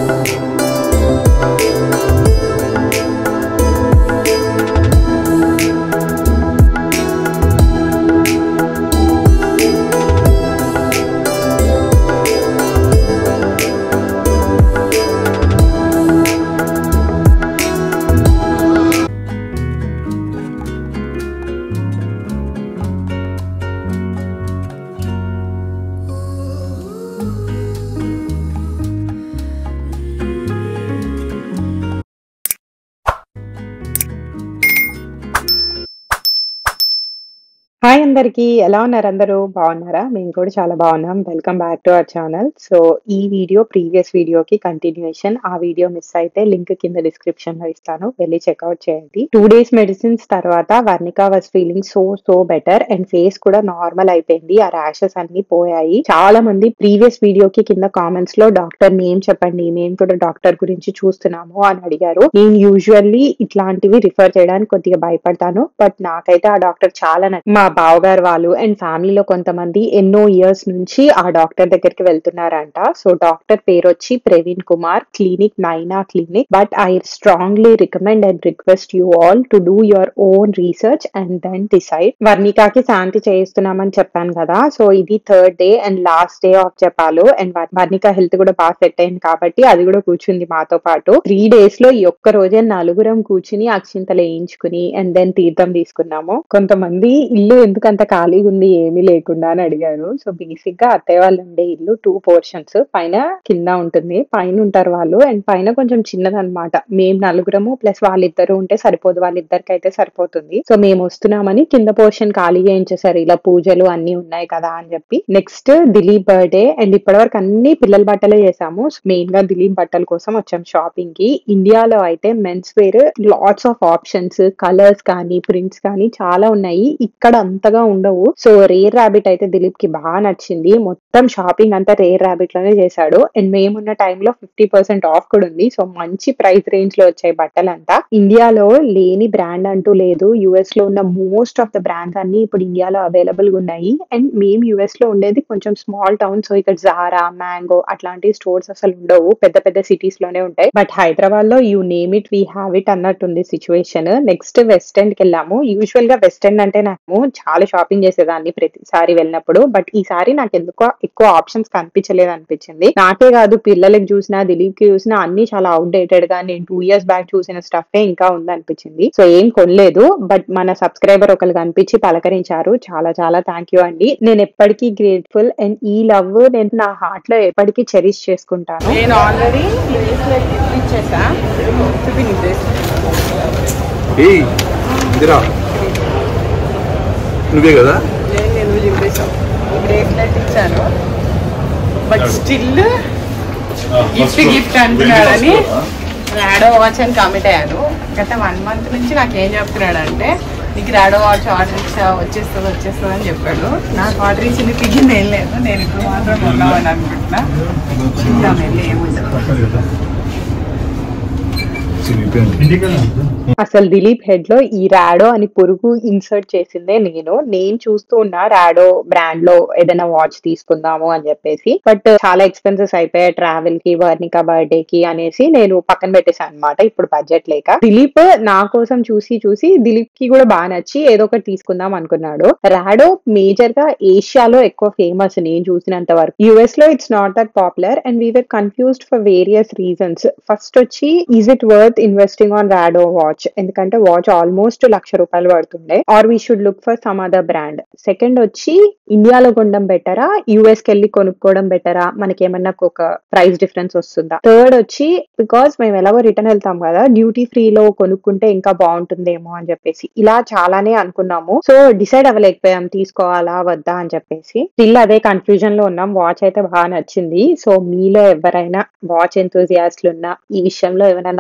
Hi అందరికీ. ఎలా ఉన్నారు అందరూ? బాగున్నారా? మేము కూడా చాలా బాగున్నాం. Welcome back to our channel. So, ఈ వీడియో ప్రీవియస్ వీడియోకి కంటిన్యూయేషన్. ఆ వీడియో మిస్ అయితే లింక్ కింద డిస్క్రిప్షన్‌లో ఇస్తాను. వెళ్లి చెకౌట్ చేయండి. 2 డేస్ మెడిసిన్స్ తర్వాత Varnika was feeling so so better and face కూడా నార్మల్ అయిపోయింది. ఆ ర్యాషెస్ అన్నీ పోయాయి. చాలా మంది ప్రీవియస్ వీడియోకి కింద కామెంట్స్‌లో డాక్టర్ నేమ్ చెప్పండి. మేము కూడా డాక్టర్ గురించి చూస్తున్నాము అని అడిగారు. నేను యూజువల్లీ ఇట్లాంటివి రిఫర్ చేయడానికి కొద్దిగా భయపడతాను. బట్ నాకైతే ఆ డాక్టర్ చాలా నచ్చారు. మా బావగారు వాళ్ళు అండ్ ఫ్యామిలీలో కొంతమంది ఎన్నో ఇయర్స్ నుంచి ఆ డాక్టర్ దగ్గరికి వెళ్తున్నారంట. సో, డాక్టర్ పేరొచ్చి Praveen Kumar. Clinic Naina clinic. But I strongly recommend and request you all to do your own research and then decide. వర్ణికకి శాంతి చేయిస్తున్నామని చెప్పాను కదా! సో, ఇది third day and last day of జపాలు అండ్ వర్ వర్ణిక హెల్త్ కూడా బాగా సెట్ అయింది కాబట్టి అది కూడా కూర్చుంది మాతో పాటు. 3 డేస్‌లో ఈ ఒక్క రోజే నలుగురం కూర్చుని అక్షింతలు ఏయించుకుని అండ్ దెన్ తీర్థం తీసుకున్నాము. కొంతమంది ఇల్లు ఎందుకంత ఖాళీగుంది ఏమీ లేకుండా అని అడిగారు. సో, బేసిక్‌గా అత్తయ్య వాళ్ళు ఉండే ఇల్లు 2 పోర్షన్స్. పైన, కింద ఉంటుంది. పైన ఉంటారు వాళ్ళు అండ్ పైన కొంచెం చిన్నదనమాట. మేము నలుగురము ప్లస్ వాళ్ళిద్దరు ఉంటే సరిపోదు. వాళ్ళిద్దరికైతే సరిపోతుంది. సో, మేము వస్తున్నామని కింద పోర్షన్ ఖాళీ చేయించేసారు. ఇలా పూజలు అన్నీ ఉన్నాయి కదా అని చెప్పి. నెక్స్ట్ దిలీప్ బర్త్‌డే అండ్ ఇప్పటివరకు అన్ని పిల్లల బట్టలే చేసాము. మెయిన్‌గా దిలీప్ బట్టల కోసం వచ్చాం షాపింగ్‌కి. ఇండియాలో అయితే men's wear lots of options, colours కానీ, ప్రింట్స్ కానీ చాలా ఉన్నాయి. ఇక్కడ అంతగా ఉండవు. సో, రేర్ రాబిట్ అయితే దిలీప్‌కి బా నచ్చింది. మొత్తం షాపింగ్ అంతా రేర్ రాబిట్‌లోనే చేశాడు. అండ్ మేమున్న టైంలో 50% ఆఫ్ కూడా ఉంది. సో, మంచి ప్రైస్ రేంజ్‌లో వచ్చాయి బట్టలంతా. ఇండియాలో లేని బ్రాండ్ అంటూ లేదు. యూఎస్‌లో ఉన్న మోస్ట్ ఆఫ్ ద బ్రాండ్స్ అన్నీ ఇప్పుడు ఇండియాలో అవైలబుల్‌గా ఉన్నాయి. అండ్ మేము యూఎస్‌లో ఉండేది కొంచెం స్మాల్ టౌన్. సో, ఇక్కడ జారా, మ్యాంగో అట్లాంటి స్టోర్స్ అసలు ఉండవు. పెద్ద పెద్ద సిటీస్‌లోనే ఉంటాయి. బట్ హైదరాబాద్‌లో you name it we have it అన్నట్టుంది సిట్యుయేషన్. నెక్స్ట్ వెస్ట్ ఎండ్‌కెళ్ళాము. యూజువల్‌గా వెస్ట్ ఎండ్ అంటే నాకు చాలా షాపింగ్ చేసేదాన్ని ప్రతిసారి వెళ్ళినప్పుడు. బట్ ఈసారి నాకెందుకో ఎక్కువ ఆప్షన్స్ కనిపించలేదనిపించింది. నాకే కాదు పిల్లలకి చూసినా, దిలీప్‌కి చూసినా అన్నీ చాలా ఔట్‌డేటెడ్‌గా నేను 2 ఇయర్స్ బ్యాక్ చూసిన స్టఫే ఇంకా ఉందనిపించింది. సో, ఏం కొనలేదు. బట్ మన సబ్స్క్రైబర్ ఒకళ్ళు కనిపించి పలకరించారు. చాలా చాలా థాంక్ యూ అండి. నేను ఎప్పటికీ గ్రేట్‌ఫుల్ అండ్ ఈ లవ్ నేను నా హార్ట్‌లో ఎప్పటికీ చెరిష్ చేసుకుంటాను. నేను ఆల్రెడీ బ్రేస్లెట్ గిఫ్ట్ ఇచ్చేసా చూపి నీ బ్రేస్లెట్ ఏయ్ ఇందిరా నువ్వే కదా నేను నేను చింపేసావు ఈ బ్రేస్లెట్ ఇచ్చాను బట్ స్టిల్ గిఫ్ట్ గిఫ్ట్ అంటున్నాడని రాడో వాచ్ అని కామెంట్ అయ్యాను గత వన్ మంత్ నుంచి నాకు ఏం చెప్తున్నాడు అంటే నీకు రాడో వాచ్ ఆర్డర్ ఇచ్చా వచ్చేస్తుంది వచ్చేస్తుంది అని చెప్పాడు నాకు ఆర్డర్ ఇచ్చింది పిగింది ఏం లేదు నేను ఇప్పుడు మాత్రం ఉన్నామని అనుకుంటున్నా చూద్దాం వెళ్ళి ఏముంటుందో అసలు దిలీప్ హెడ్ లో ఈ రాడో అని పురుగు ఇన్సర్ట్ చేసిందే నేను. నేను చూస్తూ ఉన్నా రాడో బ్రాండ్ లో ఏదైనా వాచ్ తీసుకుందాము అని చెప్పేసి. బట్ చాలా ఎక్స్‌పెన్సెస్ అయిపోయాయి ట్రావెల్ కి, వర్ణిక బర్త్‌డే కి అనేసి నేను పక్కన పెట్టేసాను అన్నమాట. ఇప్పుడు బడ్జెట్ లేక. దిలీప్ నా కోసం చూసి చూసి దిలీప్ కి కూడా బాగా నచ్చి ఏదో ఒకటి తీసుకుందాం అనుకున్నాడు. రాడో మేజర్ గా ఏషియాలో ఎక్కువ ఫేమస్ నేను చూసినంత వరకు. యూఎస్ లో it's not that popular and we were confused for various reasons. First వచ్చి is it worth investing on Rado watch ఎందుకంటే వాచ్ ఆల్మోస్ట్ లక్ష రూపాయలు పడుతుండే. Or we should look for some other brand. Second వచ్చి ఇండియాలో కొనడం బెటరా? యూఎస్‌కి వెళ్లి కొనుక్కోవడం బెటరా? మనకేమన్నా ఒక ప్రైస్ డిఫరెన్స్ వస్తుందా? థర్డ్ వచ్చి బికాజ్ మేము ఎలాగో రిటర్న్ వెళ్తాం కదా! డ్యూటీ ఫ్రీలో కొనుక్కుంటే ఇంకా బాగుంటుందేమో అని చెప్పేసి. ఇలా చాలానే అనుకున్నాము. సో, డిసైడ్ అవ్వలేకపోయాం తీసుకోవాలా? వద్దా? అని చెప్పేసి. స్టిల్ అదే కన్‌ఫ్యూజన్‌లో ఉన్నాం. వాచ్ అయితే బాగా నచ్చింది. సో, మీలో ఎవరైనా వాచ్ ఎంతూసియాస్ట్‌లు ఉన్నా, ఈ విషయంలో ఏమైనా నాలెడ్జ్ ఉన్న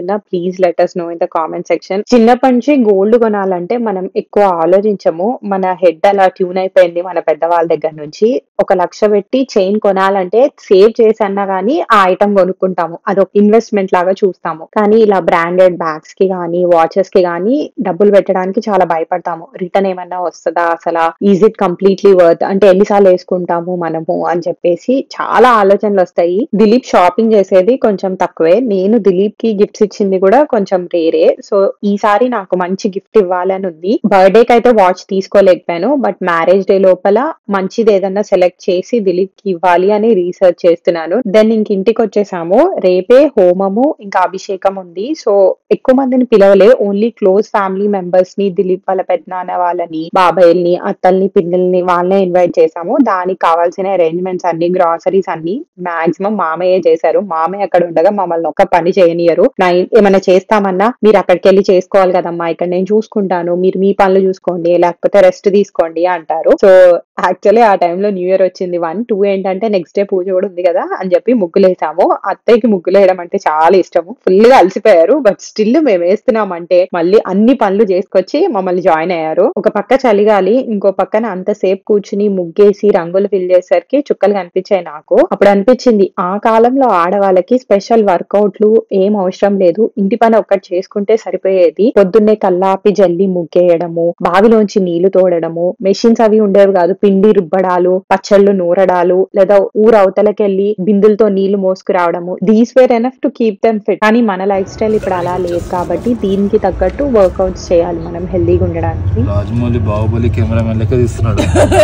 కావాలన్నా please let us know in the comment section చిన్నప్పటి నుంచి గోల్డ్ కొనాలంటే మనం ఎక్కువ ఆలోచించము మన హెడ్ అలా ట్యూన్ అయిపోయింది మన పెద్దవాళ్ళ దగ్గర నుంచి ఒక లక్ష పెట్టి చైన్ కొనాలంటే సేవ్ చేసి అన్నా కానీ ఆ ఐటమ్ కొనుక్కుంటాము అదొక ఇన్వెస్ట్మెంట్ లాగా చూస్తాము కానీ ఇలా బ్రాండెడ్ బ్యాగ్స్ కి కానీ వాచెస్ కి కానీ డబ్బులు పెట్టడానికి చాలా భయపడతాము రిటర్న్ ఏమన్నా వస్తుందా అసలు ఈజ్ ఇట్ కంప్లీట్లీ వర్త్ అంటే ఎన్నిసార్లు వేసుకుంటాము మనము అని చెప్పేసి చాలా ఆలోచనలు వస్తాయి దిలీప్ షాపింగ్ చేసేది కొంచెం తక్కువే నేను దిలీప్ కి గిఫ్ట్స్ ఇచ్చింది కూడా కొంచెం రేరే సో ఈసారి నాకు మంచి గిఫ్ట్ ఇవ్వాలని ఉంది బర్త్డే కి అయితే వాచ్ తీసుకోలేకపోయాను బట్ మ్యారేజ్ డే లోపల మంచిది ఏదన్నా సెలెక్ట్ చేసి దిలీప్ కి ఇవ్వాలి అని రీసెర్చ్ చేస్తున్నాను దెన్ ఇంక ఇంటికి వచ్చేసాము రేపే హోమము ఇంకా అభిషేకం ఉంది సో ఎక్కువ మందిని పిలవలే ఓన్లీ క్లోజ్ ఫ్యామిలీ మెంబర్స్ ని దిలీప్ వాళ్ళ పెద్దనాన్న వాళ్ళని బాబాయిల్ని అత్తల్ని పిల్లల్ని వాళ్ళనే ఇన్వైట్ చేసాము దానికి కావాల్సిన అరేంజ్మెంట్స్ అన్ని గ్రాసరీస్ అన్ని మాక్సిమం మామయ్య చేశారు మామయ్య అక్కడ ఉండగా మమ్మల్ని ఒక్క పని చేయనియరు నా ఏమైనా చేస్తామన్నా మీరు అక్కడికి వెళ్ళి చేసుకోవాలి కదమ్మా ఇక్కడ నేను చూసుకుంటాను మీరు మీ పనులు చూసుకోండి లేకపోతే రెస్ట్ తీసుకోండి అంటారు సో యాక్చువల్లీ ఆ టైంలో న్యూ ఇయర్ వచ్చింది వన్ టూ ఏంటంటే నెక్స్ట్ డే పూజ కూడా ఉంది కదా అని చెప్పి ముగ్గులు వేసాము అత్తయ్యకి ముగ్గులు వేయడం అంటే చాలా ఇష్టము ఫుల్ గా అలసిపోయారు బట్ స్టిల్ మేము వేస్తున్నామంటే మళ్ళీ అన్ని పనులు చేసుకొచ్చి మమ్మల్ని జాయిన్ అయ్యారు ఒక పక్క చలిగాలి ఇంకో పక్కన అంతసేపు కూర్చుని ముగ్గేసి రంగులు ఫిల్ చేసరికి చుక్కలు కనిపించాయి నాకు అప్పుడు అనిపించింది ఆ కాలంలో ఆడవాళ్ళకి స్పెషల్ వర్కౌట్లు ఏం అవసరం లేదు ఇంటి పని ఒక్కటి చేసుకుంటే సరిపోయేది పొద్దున్నే కల్లాపి జల్లి ముగ్గేయడము బావిలోంచి నీళ్లు తోడడము మెషిన్స్ అవి ఉండేవి కాదు పిండి రుబ్బడాలు పచ్చళ్ళు నూరడాలు లేదా ఊరు అవతలకెళ్ళి బిందులతో నీళ్లు మోసుకురావడము these were enough to keep them fit కానీ మన లైఫ్ స్టైల్ ఇప్పుడు అలా లేదు కాబట్టి దీనికి తగ్గట్టు వర్కౌట్స్ చేయాలి మనం హెల్దీగా ఉండడానికి రాజమౌళి బాహుబలి కెమెరామెన్ లెక్క తీస్తున్నాడు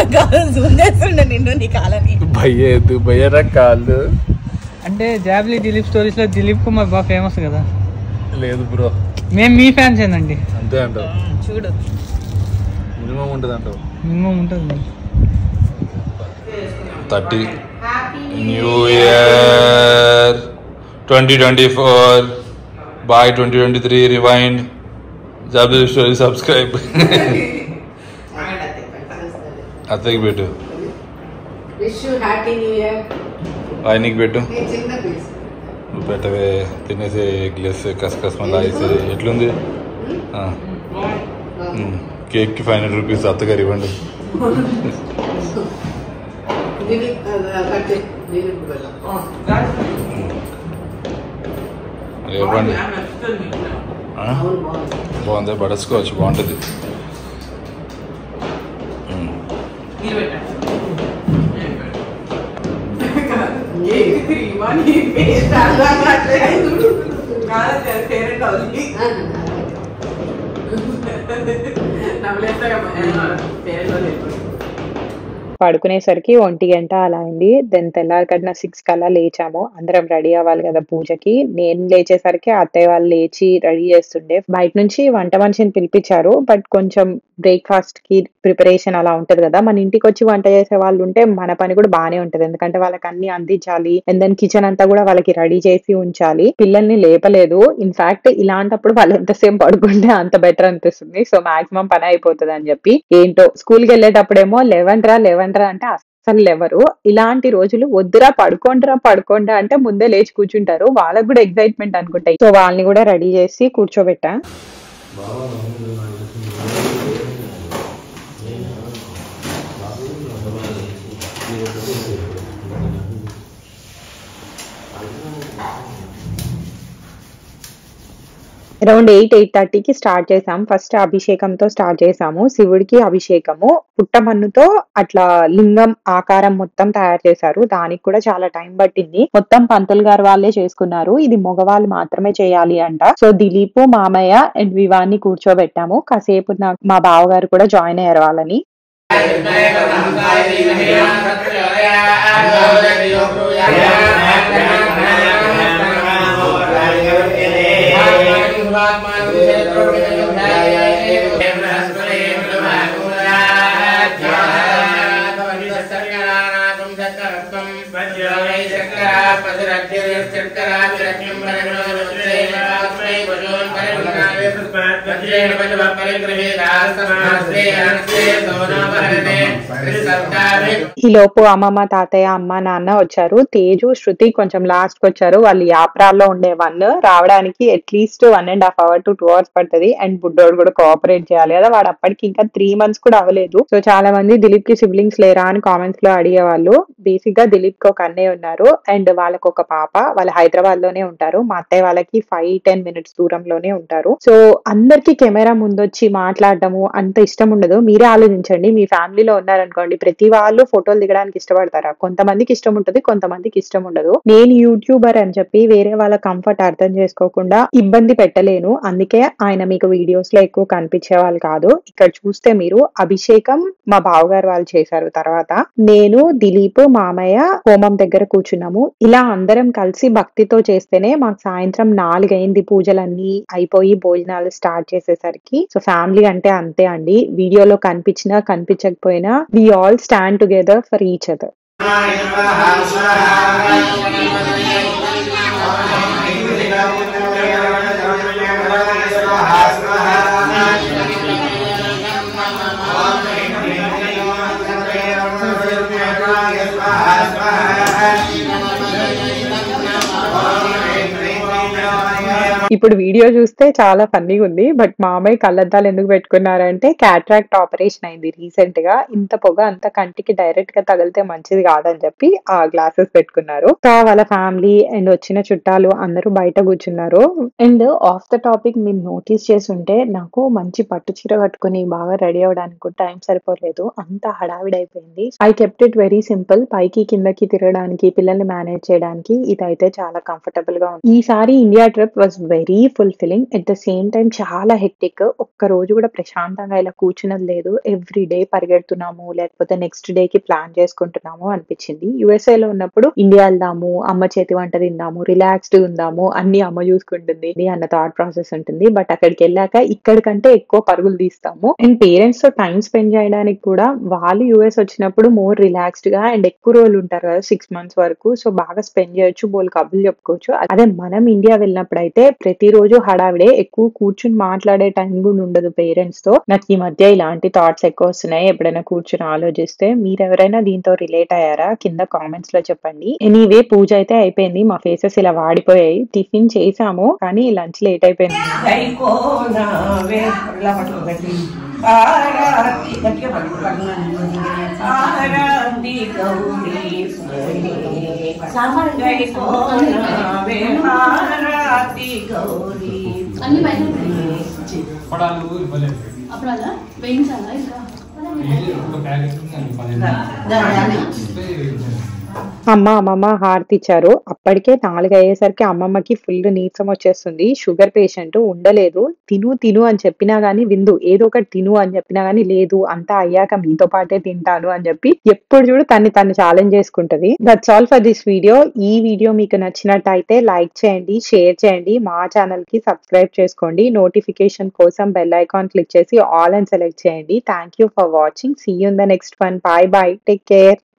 జూమ్ చేస్తుండే నిన్ను నీ కాలని భయ్య ఎద్దు భయ్యరా కాళ్ళు అంటే జాబ్లీ దిలీప్ స్టోరీస్ లో దిలీప్ కుమార్ బాగా ఫేమస్ కదా లేదు బ్రో మేము మీ ఫ్యాన్స్ ఏందండి అంతే అంటావు చూడు మినిమం ఉంటుంది అంటావు మినిమం ఉంటుంది thirty new year twenty twenty four bye twenty twenty three rewind job story subscribe అత్తకి పెట్టు విష్ హ్యాపీ న్యూ ఇయర్ ఆయనకి పెట్టు చిన్న పీస్ నువ్వు పెట్టవే తినేసి గ్లాస్ కసకస్ మళ్ళీ వేసి ఎట్లుంది ఆ. ఉమ్. కేక్కి ఫైవ్ హండ్రెడ్ రూపీస్ అత్తగారు ఇవ్వండి ఇవ్వండి ఆ? బాగుంది బటర్స్కోవచ్చు బాగుంటుంది ఉమ్. పడుకునేసరికి ఒంటి గంట అలా అయింది దెన్ తెల్లారికట్న సిక్స్ కల్లా లేచాము అందరం రెడీ అవ్వాలి కదా పూజకి నేను లేచేసరికి అత్తయ్య వాళ్ళు లేచి రెడీ చేస్తుండే బయట నుంచి వంట మనిషిని పిలిపించారు బట్ కొంచెం బ్రేక్ఫాస్ట్ కి ప్రిపరేషన్ అలా ఉంటది కదా మన ఇంటికి వచ్చి వంట చేసే వాళ్ళు ఉంటే మన పని కూడా బానే ఉంటది ఎందుకంటే వాళ్ళకి అన్ని అందించాలి అండ్ దెన్ కిచెన్ అంతా కూడా వాళ్ళకి రెడీ చేసి ఉంచాలి పిల్లల్ని లేపలేదు ఇన్ఫాక్ట్ ఇలాంటప్పుడు వాళ్ళు ఎంతసేపు పడుకుంటే అంత బెటర్ అనిపిస్తుంది సో మాక్సిమం పని అయిపోతుంది అని చెప్పి ఏంటో స్కూల్ కి వెళ్ళేటప్పుడేమో లెవెన్ రా లెవెన్ రా అంటే అస్సలు లేవరు ఇలాంటి రోజులు వద్దురా పడుకోండిరా పడుకోండి అంటే ముందే లేచి కూర్చుంటారు వాళ్ళకి కూడా ఎక్సైట్మెంట్ అనుకుంటాయి సో వాళ్ళని కూడా రెడీ చేసి కూర్చోబెట్టా అరౌండ్ ఎయిట్ ఎయిట్ థర్టీకి స్టార్ట్ చేసాం ఫస్ట్ అభిషేకంతో స్టార్ట్ చేసాము శివుడికి అభిషేకము పుట్టమన్నుతో అట్లా లింగం ఆకారం మొత్తం తయారు చేశారు దానికి కూడా చాలా టైం పట్టింది మొత్తం పంతులు గారు వాళ్ళే చేసుకున్నారు ఇది మగవాళ్ళు మాత్రమే చేయాలి అంట సో దిలీప్ మామయ్య అండ్ వివాన్ని కూర్చోబెట్టాము కాసేపు నా మా బావగారు కూడా జాయిన్ అయ్యారు వాళ్ళని పరిగ్రహే ఈ లోపు అమ్మమ్మ తాతయ్య అమ్మ నాన్న వచ్చారు తేజు శృతి కొంచెం లాస్ట్ కి వచ్చారు వాళ్ళు యాప్రాల్లో ఉండే వన్ రావడానికి at least one and half hour to two hours పడుతుంది అండ్ బుడ్డోడు కూడా కోఆపరేట్ చేయాలి కదా వాడు అప్పటికి ఇంకా త్రీ మంత్స్ కూడా అవ్వలేదు సో చాలా మంది దిలీప్ కి సిబ్లింగ్స్ లేరా అని కామెంట్స్ లో అడిగేవాళ్ళు బేసిక్ గా దిలీప్ కి ఒక అన్నయ్య ఉన్నారు అండ్ వాళ్ళకి ఒక పాప వాళ్ళు హైదరాబాద్ లోనే ఉంటారు మా అత్తయ్య వాళ్ళకి ఫైవ్ టెన్ మినిట్స్ దూరంలోనే ఉంటారు సో అందరికి కెమెరా ముందొచ్చి మాట్లాడటము అంత ఇష్టం ఉండదు మీరే ఆలోచించండి మీ ఫ్యామిలీలో ఉన్నారనుకోండి ప్రతి వాళ్ళు ఫోటోలు దిగడానికి ఇష్టపడతారా కొంతమందికి ఇష్టం ఉంటుంది కొంతమందికి ఇష్టం ఉండదు నేను యూట్యూబర్ అని చెప్పి వేరే వాళ్ళ కంఫర్ట్ అర్థం చేసుకోకుండా ఇబ్బంది పెట్టలేను అందుకే ఆయన మీకు వీడియోస్ లో ఎక్కువ కనిపించే వాళ్ళు కాదు ఇక్కడ చూస్తే మీరు అభిషేకం మా బావగారు వాళ్ళు చేశారు తర్వాత నేను దిలీప్ మామయ్య హోమం దగ్గర కూర్చున్నాము ఇలా అందరం కలిసి భక్తితో చేస్తేనే మాకు సాయంత్రం నాలుగైంది పూజలన్నీ అయిపోయి భోజనాలు స్టార్ట్ చేసేసరికి సో ఫ్యామిలీ అంటే అంతే అండి వీడియోలో కనిపించినా కనిపించకపోయినా we all stand together for each other ఇప్పుడు వీడియో చూస్తే చాలా ఫన్నీగా ఉంది బట్ మామయ్య కళ్ళద్దాలు ఎందుకు పెట్టుకున్నారంటే క్యాట్రాక్ట్ ఆపరేషన్ అయింది రీసెంట్ గా ఇంత పొగ అంత కంటికి డైరెక్ట్ గా తగిలితే మంచిది కాదని చెప్పి ఆ గ్లాసెస్ పెట్టుకున్నారు సో వాళ్ళ ఫ్యామిలీ అండ్ వచ్చిన చుట్టాలు అందరూ బయట కూర్చున్నారు అండ్ ఆఫ్ ద టాపిక్ మీరు నోటీస్ చేసి ఉంటే నాకు మంచి పట్టు చీర కట్టుకుని బాగా రెడీ అవ్వడానికి కూడా టైం సరిపోలేదు అంత హడావిడి అయిపోయింది I kept it very simple పైకి కిందకి తిరగడానికి పిల్లల్ని మేనేజ్ చేయడానికి ఇదైతే చాలా కంఫర్టబుల్ గా ఉంది ఈసారి India trip was very fulfilling at the same time చాలా హెక్టిక్ ఒక్క రోజు కూడా ప్రశాంతంగా ఇలా కూర్చున్నది లేదు ఎవ్రీ డే పరిగెడుతున్నాము లేకపోతే నెక్స్ట్ డే కి ప్లాన్ చేసుకుంటున్నాము అనిపించింది యుఎస్ఏ లో ఉన్నప్పుడు ఇండియా వెళ్దాము అమ్మ చేతి వంట తిందాము రిలాక్స్డ్ ఉందాము అన్ని అమ్మ చూసుకుంటుంది అన్న థాట్ ప్రాసెస్ ఉంటుంది బట్ అక్కడికి వెళ్ళాక ఇక్కడికంటే ఎక్కువ పరుగులు తీస్తాము అండ్ పేరెంట్స్ తో టైం స్పెండ్ చేయడానికి కూడా వాళ్ళు యుఎస్ వచ్చినప్పుడు మోర్ రిలాక్స్డ్ గా అండ్ ఎక్కువ రోజులు ఉంటారు కదా సిక్స్ మంత్స్ వరకు సో బాగా స్పెండ్ చేయొచ్చు బోల్ కబుర్లు చెప్పుకోవచ్చు అదే మనం ఇండియా వెళ్ళినప్పుడు అయితే ప్రతిరోజు హడావిడే ఎక్కువ కూర్చుని మాట్లాడే టైం కూడా ఉండదు పేరెంట్స్ తో నాకు ఈ మధ్య ఇలాంటి థాట్స్ ఎక్కువ వస్తున్నాయి ఎప్పుడైనా కూర్చుని ఆలోచిస్తే మీరు ఎవరైనా దీంతో రిలేట్ అయ్యారా కింద కామెంట్స్ లో చెప్పండి ఎనీవే పూజ అయితే అయిపోయింది మా ఫేసెస్ ఇలా వాడిపోయాయి టిఫిన్ చేసాము కానీ లంచ్ లేట్ అయిపోయింది కైకోనావే ఇలా పట్టుకోబెట్టి ఆరాతి గట్టిగా పట్టుకోండి ఆరాతి గౌరీ కైకోనావే ఆరాతి గౌరీ అన్ని బయట అప్పుడు అలా వేయించాలా ఇంకా అమ్మ అమ్మమ్మ హారతి ఇచ్చారు అప్పటికే నాలుగు అయ్యేసరికి అమ్మమ్మకి ఫుల్ నీరసం వచ్చేస్తుంది షుగర్ పేషెంట్ ఉండలేదు తిను తిను అని చెప్పినా గానీ విందు ఏదో ఒకటి తిను అని చెప్పినా గానీ లేదు అంతా అయ్యాక మీతో పాటే తింటాను అని చెప్పి ఎప్పుడు చూడు తన్ని తను ఛాలెంజ్ చేసుకుంటది that's all for this video ఈ వీడియో మీకు నచ్చినట్టయితే లైక్ చేయండి షేర్ చేయండి మా ఛానల్ కి సబ్స్క్రైబ్ చేసుకోండి నోటిఫికేషన్ కోసం బెల్ ఐకాన్ క్లిక్ చేసి ఆల్ అని సెలెక్ట్ చేయండి thank you for watching see you in the next one bye bye take care